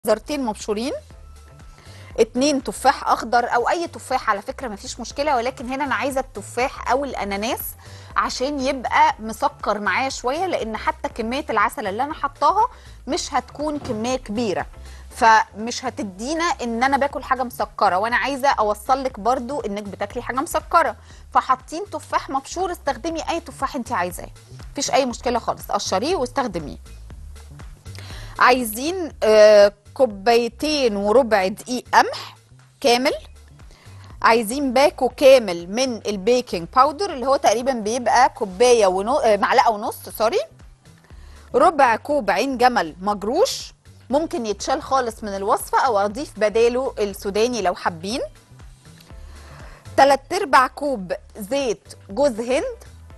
جزرتين مبشورين اتنين تفاح اخضر او اي تفاح على فكره مفيش مشكله ولكن هنا انا عايزه التفاح او الاناناس عشان يبقى مسكر معايا شويه لان حتى كميه العسل اللي انا حطاها مش هتكون كميه كبيره فمش هتدينا ان انا باكل حاجه مسكره وانا عايزه اوصل لك برضو انك بتاكلي حاجه مسكره فحاطين تفاح مبشور استخدمي اي تفاح انت عايزاه مفيش اي مشكله خالص قشريه واستخدميه عايزين آه، كوبايتين وربع دقيق قمح كامل عايزين باكو كامل من البيكنج باودر اللي هو تقريبا بيبقى كوبايه ونو... آه، معلقه ونص سوري ربع كوب عين جمل مجروش ممكن يتشال خالص من الوصفه او اضيف بداله السوداني لو حابين تلات ارباع كوب زيت جوز هند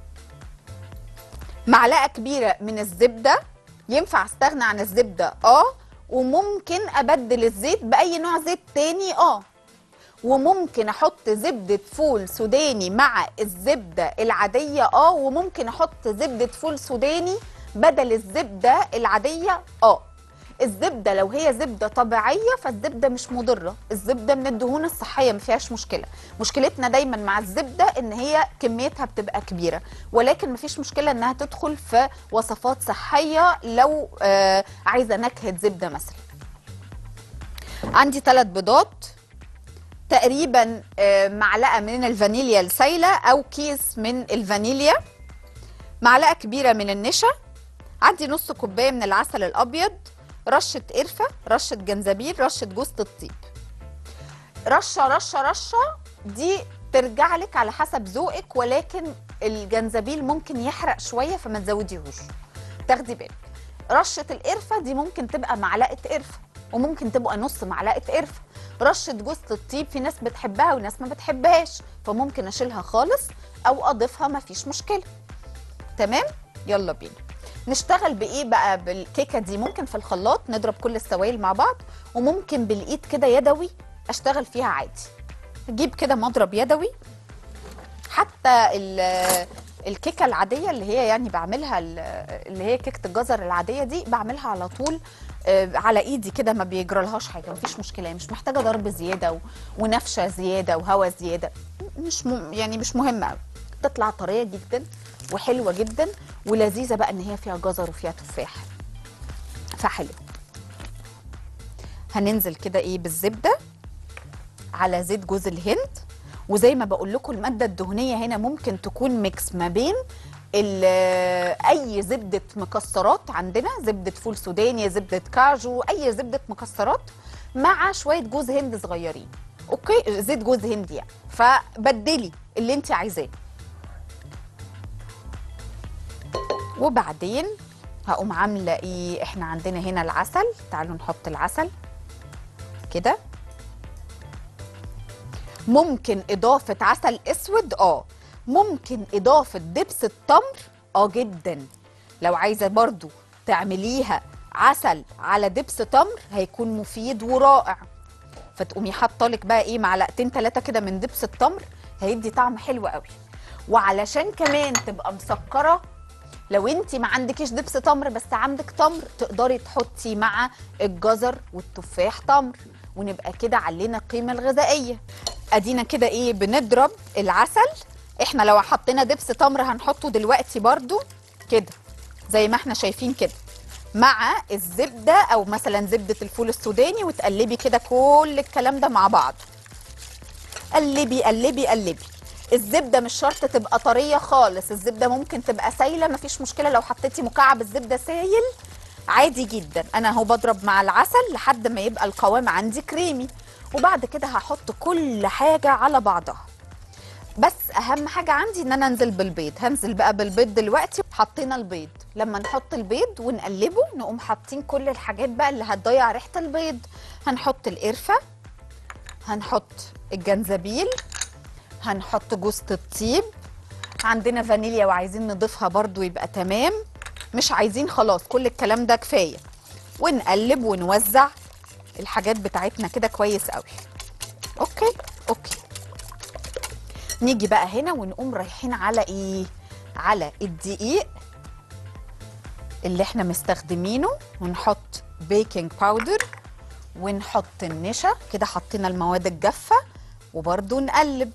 معلقه كبيره من الزبده ينفع استغنى عن الزبده اه وممكن ابدل الزيت باي نوع زيت تاني اه وممكن احط زبده فول سوداني مع الزبده العاديه اه وممكن احط زبده فول سوداني بدل الزبده العاديه اه الزبده لو هي زبده طبيعيه فالزبده مش مضره الزبده من الدهون الصحيه ما فيهاش مشكله مشكلتنا دايما مع الزبده ان هي كميتها بتبقى كبيره ولكن ما فيش مشكله انها تدخل في وصفات صحيه لو آه عايزه نكهه زبده مثلا عندي ثلاث بيضات تقريبا آه معلقه من الفانيليا السايله او كيس من الفانيليا معلقه كبيره من النشا عندي نص كوبايه من العسل الابيض رشه قرفه رشه جنزبيل رشه جوز الطيب رشه رشه رشه دي ترجع لك على حسب ذوقك ولكن الجنزبيل ممكن يحرق شويه فما تزوديهوش تاخدي بالك رشه القرفه دي ممكن تبقى معلقه قرفه وممكن تبقى نص معلقه قرفه رشه جوز الطيب في ناس بتحبها وناس ما بتحبهاش فممكن اشيلها خالص او اضيفها مفيش مشكله تمام يلا بينا نشتغل بايه بقى بالكيكه دي ممكن في الخلاط نضرب كل السوائل مع بعض وممكن بالايد كده يدوي اشتغل فيها عادي اجيب كده مضرب يدوي حتى ال- الكيكه العاديه اللي هي يعني بعملها ال- اللي هي كيكه الجزر العاديه دي بعملها على طول آه، على ايدي كده ما بيجرالهاش حاجه مفيش مشكله هي مش محتاجه ضرب زياده و- ونفشه زياده وهوا زياده مش م... يعني مش مهمه قوي تطلع طريه جدا وحلوه جدا ولذيذه بقى ان هي فيها جزر وفيها تفاح فحلو هننزل كده ايه بالزبده على زيت جوز الهند وزي ما بقول لكم الماده الدهنيه هنا ممكن تكون ميكس ما بين ال- اي زبده مكسرات عندنا زبده فول سوداني زبده كاجو اي زبده مكسرات مع شويه جوز هند صغيرين اوكي زيت جوز هند يعني فبدلي اللي انت عايزاه وبعدين هقوم عامله ايه احنا عندنا هنا العسل تعالوا نحط العسل كده ممكن اضافه عسل اسود اه ممكن اضافه دبس التمر اه جدا لو عايزه برضو تعمليها عسل على دبس تمر هيكون مفيد ورائع فتقومي حاطه لك بقى ايه معلقتين ثلاثه كده من دبس التمر هيدي طعم حلو قوي وعلشان كمان تبقى مسكره لو انت ما عندكيش دبس تمر بس عندك تمر تقدري تحطي مع الجزر والتفاح تمر ونبقى كده علينا القيمه الغذائيه ادينا كده ايه بنضرب العسل احنا لو حطينا دبس تمر هنحطه دلوقتي برضو كده زي ما احنا شايفين كده مع الزبده او مثلا زبده الفول السوداني وتقلبي كده كل الكلام ده مع بعض قلبي قلبي قلبي الزبده مش شرط تبقى طريه خالص الزبده ممكن تبقى سايله مفيش مشكله لو حطيتي مكعب الزبده سايل عادي جدا انا اهو بضرب مع العسل لحد ما يبقى القوام عندي كريمي وبعد كده هحط كل حاجه على بعضها بس اهم حاجه عندي ان انا انزل بالبيض هنزل بقى بالبيض دلوقتي حطينا البيض لما نحط البيض ونقلبه نقوم حاطين كل الحاجات بقى اللي هتضيع ريحه البيض هنحط القرفه هنحط الجنزبيل هنحط جوز الطيب عندنا فانيليا وعايزين نضيفها برضو يبقى تمام مش عايزين خلاص كل الكلام ده كفايه ونقلب ونوزع الحاجات بتاعتنا كده كويس قوي اوكي اوكي نيجي بقى هنا ونقوم رايحين على ايه على الدقيق اللي احنا مستخدمينه ونحط بيكنج باودر ونحط النشا كده حطينا المواد الجافه وبرده نقلب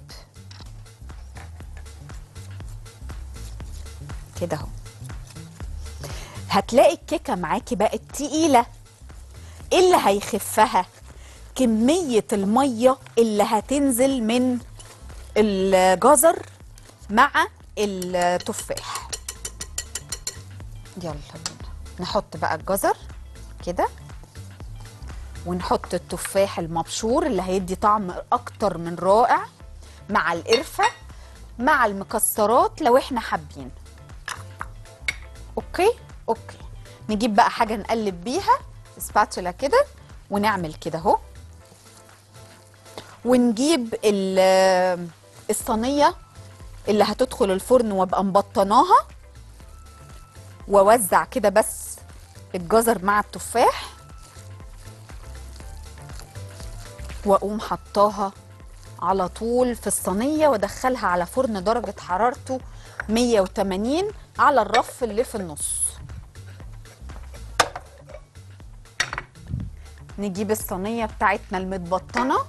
كده اهو هتلاقي الكيكه معاكي بقت تقيله ايه اللي هيخفها كميه الميه اللي هتنزل من الجزر مع التفاح يلا بينا نحط بقى الجزر كده ونحط التفاح المبشور اللي هيدي طعم اكتر من رائع مع القرفه مع المكسرات لو احنا حابين اوكي اوكي نجيب بقى حاجه نقلب بيها سباتولا كده ونعمل كده اهو ونجيب ال- الصينيه اللي هتدخل الفرن وابقى مبطناها واوزع كده بس الجزر مع التفاح واقوم حطاها على طول في الصينيه وادخلها على فرن درجه حرارته 180 على الرف اللي في النص نجيب الصينيه بتاعتنا المتبطنه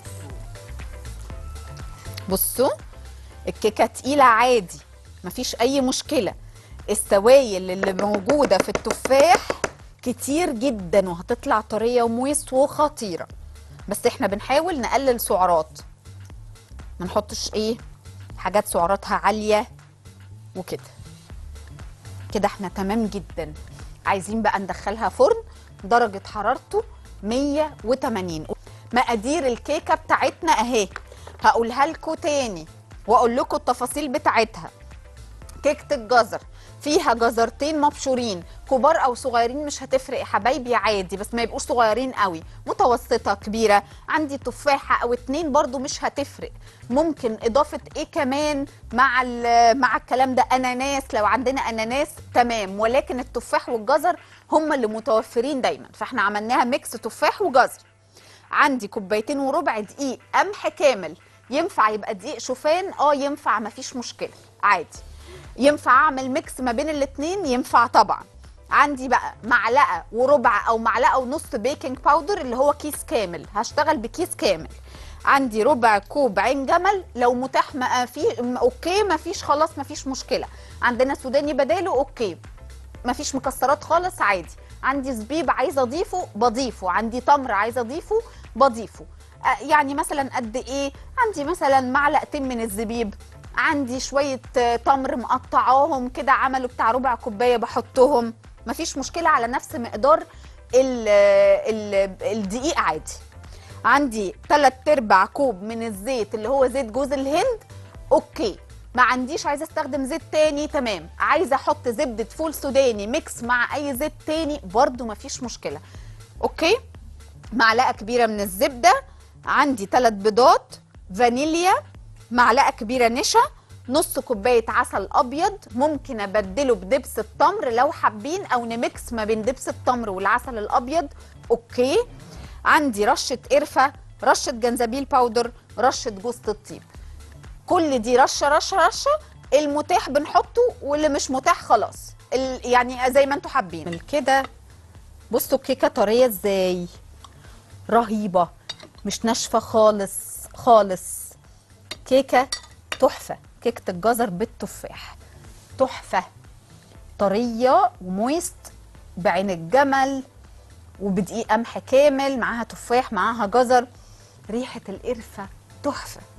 بصوا الكيكه تقيله عادي مفيش اي مشكله السوائل اللي موجوده في التفاح كتير جدا وهتطلع طريه ومويست وخطيره بس احنا بنحاول نقلل سعرات ما نحطش ايه حاجات سعراتها عاليه وكده كده احنا تمام جدا عايزين بقى ندخلها فرن درجه حرارته 180 مقادير الكيكه بتاعتنا اهي هقولها لكم تاني واقول لكم التفاصيل بتاعتها كيكه الجزر فيها جزرتين مبشورين كبار او صغيرين مش هتفرق يا حبايبي عادي بس ما يبقوش صغيرين قوي متوسطه كبيره عندي تفاحه او اتنين برضو مش هتفرق ممكن اضافه ايه كمان مع ال- مع الكلام ده اناناس لو عندنا اناناس تمام ولكن التفاح والجزر هم اللي متوفرين دايما فاحنا عملناها ميكس تفاح وجزر عندي كوبايتين وربع دقيق قمح كامل ينفع يبقى دقيق شوفان اه ينفع مفيش مشكله عادي ينفع اعمل ميكس ما بين الاتنين ينفع طبعا عندي بقى معلقه وربع او معلقه ونص بيكنج باودر اللي هو كيس كامل هشتغل بكيس كامل عندي ربع كوب عين جمل لو متاح ما في م- اوكي ما فيش خلاص ما فيش مشكله عندنا سوداني بداله اوكي مفيش مكسرات خالص عادي عندي زبيب عايزه اضيفه بضيفه عندي تمر عايزه اضيفه بضيفه آه، يعني مثلا قد ايه عندي مثلا معلقتين من الزبيب عندي شويه آه، تمر مقطعاهم كده عملوا بتاع ربع كوبايه بحطهم مفيش مشكله على نفس مقدار ال ال الدقيق عادي عندي 3 ارباع كوب من الزيت اللي هو زيت جوز الهند اوكي ما عنديش عايزه استخدم زيت تاني تمام عايزه احط زبده فول سوداني ميكس مع اي زيت تاني برضو مفيش مشكله اوكي معلقه كبيره من الزبده عندي ثلاث بيضات فانيليا معلقه كبيره نشا نص كوبايه عسل ابيض ممكن ابدله بدبس التمر لو حابين او نميكس ما بين دبس التمر والعسل الابيض اوكي عندي رشه قرفه رشه جنزبيل باودر رشه جوز الطيب كل دي رشه رشه رشه المتاح بنحطه واللي مش متاح خلاص ال- يعني زي ما انتوا حابين كده بصوا الكيكه طريه ازاي رهيبه مش ناشفه خالص خالص كيكه تحفه كيكه الجزر بالتفاح تحفه طريه ومويست بعين الجمل وبدقيق قمح كامل معاها تفاح معاها جزر ريحه القرفه تحفه